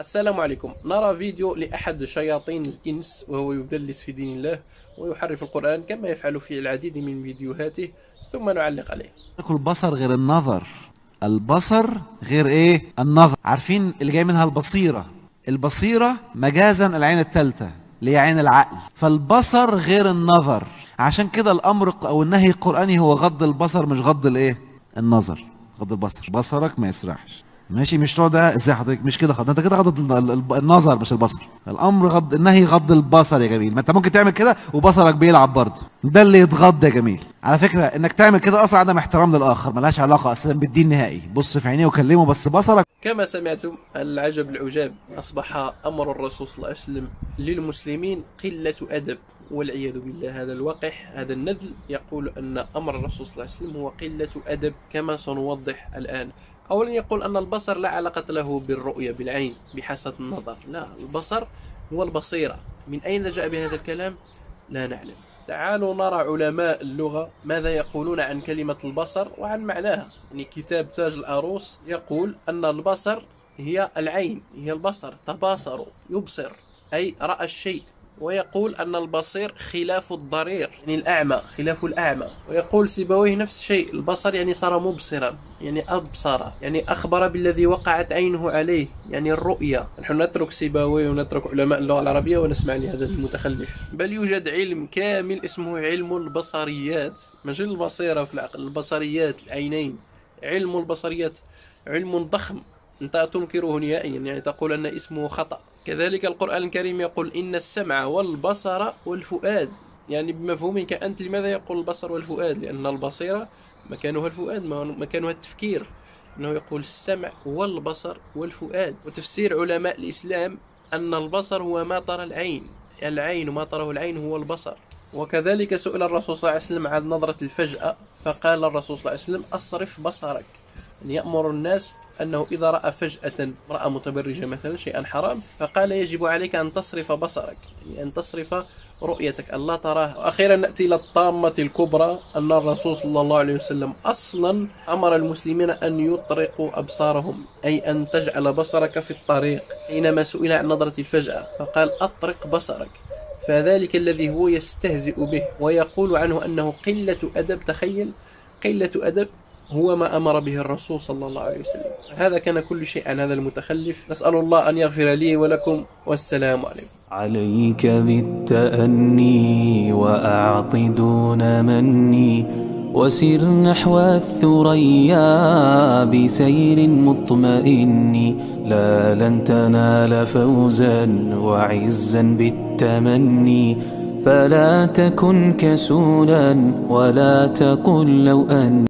السلام عليكم نرى فيديو لأحد شياطين الإنس وهو يدلس في دين الله ويحرف القرآن كما يفعل في العديد من فيديوهاته ثم نعلق عليه البصر غير النظر البصر غير ايه النظر عارفين اللي جاي منها البصيرة البصيرة مجازا العين الثالثة اللي هي عين العقل فالبصر غير النظر عشان كده الامر او النهي القرآني هو غض البصر مش غض الايه النظر غض البصر بصرك ما يسرحش ماشي مش تقعد ازاي حضرتك مش كده خد انت كده غض ال- ال- النظر مش البصر الامر غض النهي غض البصر يا جميل ما انت ممكن تعمل كده وبصرك بيلعب برضه ده اللي يتغض يا جميل على فكره انك تعمل كده اصلا عدم احترام للاخر ملهاش علاقه اصلا بالدين نهائي بص في عينيه وكلمه بس بصرك كما سمعتم العجب العجاب أصبح أمر الرسول صلى الله عليه وسلم للمسلمين قلة أدب والعياذ بالله هذا الوقح هذا النذل يقول أن أمر الرسول صلى الله عليه وسلم هو قلة أدب كما سنوضح الآن أولا يقول أن البصر لا علاقة له بالرؤية بالعين بحاسة النظر لا البصر هو البصيرة من أين جاء بهذا الكلام لا نعلم تعالوا نرى علماء اللغة ماذا يقولون عن كلمة البصر وعن معناها يعني كتاب تاج العروس يقول أن البصر هي العين هي البصر تباصر يبصر أي رأى الشيء ويقول أن البصير خلاف الضرير يعني الأعمى خلاف الأعمى ويقول سيبويه نفس الشيء البصر يعني صار مبصرا يعني أبصر يعني أخبر بالذي وقعت عينه عليه يعني الرؤية نحن نترك سيبويه ونترك علماء اللغة العربية ونسمع لهذا المتخلف بل يوجد علم كامل اسمه علم البصريات ماشي البصيرة في العقل البصريات العينين علم البصريات علم ضخم أنت تنكره نهائيا يعني تقول أن اسمه خطأ كذلك القرآن الكريم يقول إن السمع والبصر والفؤاد يعني بمفهومك أنت لماذا يقول البصر والفؤاد لأن البصيرة مكانها الفؤاد ما- مكانها التفكير أنه يقول السمع والبصر والفؤاد وتفسير علماء الإسلام أن البصر هو ما ترى العين العين ما تراه العين هو البصر وكذلك سئل الرسول صلى الله عليه وسلم عن نظرة الفجأة فقال الرسول صلى الله عليه وسلم أصرف بصرك يعني يأمر الناس أنه إذا رأى فجأة امرأة متبرجة مثلا شيئا حرام فقال يجب عليك أن تصرف بصرك يعني أن تصرف رؤيتك أن لا تراه وأخيرا نأتي إلى الطامة الكبرى أن الرسول صلى الله عليه وسلم أصلا أمر المسلمين أن يطرقوا أبصارهم أي أن تجعل بصرك في الطريق حينما سئل عن نظرة الفجأة فقال أطرق بصرك فذلك الذي هو يستهزئ به ويقول عنه أنه قلة أدب تخيل قلة أدب هو ما أمر به الرسول صلى الله عليه وسلم هذا كان كل شيء عن هذا المتخلف نسأل الله أن يغفر لي ولكم والسلام عليكم عليك بالتأني وأعط دون مني وسر نحو الثريا بسير مطمئن لا لن تنال فوزا وعزا بالتمني فلا تكن كسولا ولا تقل لو أن